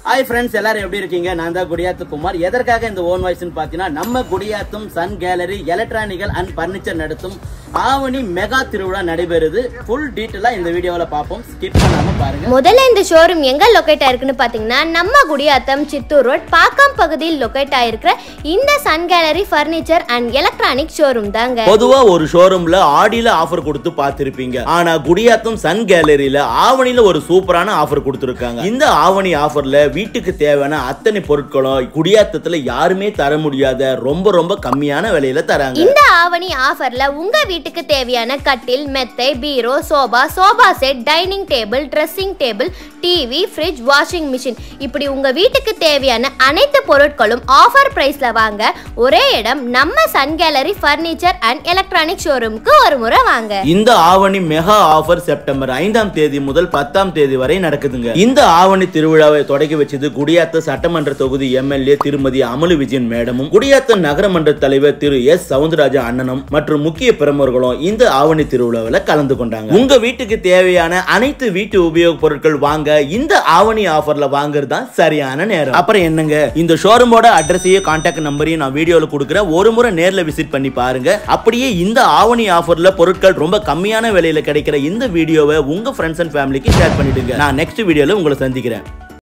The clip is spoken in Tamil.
ஹாய் ஃப்ரெண்ட்ஸ் எல்லாரும் எப்படி இருக்கீங்க நான் தான் குடியாத்து குமார் எதற்காக இந்த ஓன் வாய்ஸ்னு பார்த்தீங்கன்னா நம்ம குடியாத்தும் Sun Gallery electronical and furniture நடத்தும் ஆவணி மெகா திருவிழா நடைபெறுது ஃபுல் டீட்டெயிலா இந்த வீடியோவில் பார்ப்போம் ஸ்கிப் பண்ணாம பாருங்க முதல்ல இந்த ஷோரூம் எங்க லொக்கேட் ஆயிருக்குன்னு பாத்தீங்கன்னா நம்ம குடியாத்தம் சித்தூர் ரோட் பாக்கம் பகுதியில் லொக்கேட் ஆயிருக்கிற இந்த Sun Gallery furniture and electronic showroom தாங்க பொதுவா ஒரு ஷோரூம்ல ஆடியில ஆஃபர் கொடுத்து பார்த்திருப்பீங்க ஆனா குடியாத்தம் சன் கேலரியில ஆவணில ஒரு சூப்பரான ஆஃபர் கொடுத்திருக்காங்க இந்த ஆவணி ஆஃபர்ல வீட்டுக்கு தேவையான அத்தனை பொருட்களும் குடியாத்தத்துல யாருமே தர முடியாத ரொம்ப ரொம்ப கம்மியான விலையில தராங்க இந்த ஆவணி ஆஃபர்ல உங்க வீட்டுக்கு தேவையான கட்டில் மெத்தை பீரோ sofa sofa set dining table dressing table TV fridge washing machine இப்படி உங்க வீட்டுக்கு தேவையான அனைத்து பொருட்களும் ஆஃபர் பிரைஸ்ல வாங்க ஒரே இடம் நம்ம Sun Gallery furniture and electronic ஷோரூமுக்கு ஒரு முறை வாங்க இந்த ஆவணி மெகா ஆஃபர் செப்டம்பர் ஐந்தாம் தேதி முதல் பத்தாம் தேதி வரை நடக்குதுங்க இந்த ஆவணி திருவிழாவை தொடங்கி வச்சது குடியாத்த சட்டமன்ற தொகுதி எம்எல்ஏ திருமதி அமலு விஜயன் மேடமும் குடியாத்த நகரமன்ற தலைவர் திரு எஸ் சவுந்தரராஜா அண்ணனும் மற்றும் முக்கிய பிரமுகர்களும் இந்த ஆவணி திருவிழாவில் கலந்து கொண்டாங்க உங்க வீட்டுக்கு தேவையான அனைத்து வீட்டு உபயோக பொருட்கள் வாங்க இந்த ஆவணி ஆஃபர்ல வாங்குறது தான் சரியான நேரம் அப்புறம் என்னங்க இந்த ஷோரூமோட அட்ரஸையும் கான்டாக்ட் நம்பரையும் நான் வீடியோல கொடுக்குறேன் ஒரு முறை நேர்ல விசிட் பண்ணி பாருங்க அப்படியே இந்த ஆவணி ஆஃபர்ல பொருட்கள் ரொம்ப கம்மியான விலையில கிடைக்கிற இந்த வீடியோவை உங்க ஃப்ரெண்ட்ஸ் அண்ட் ஃபேமிலிக்கு ஷேர் பண்ணிடுங்க நான் நெக்ஸ்ட் வீடியோல உங்களை சந்திக்கிறேன்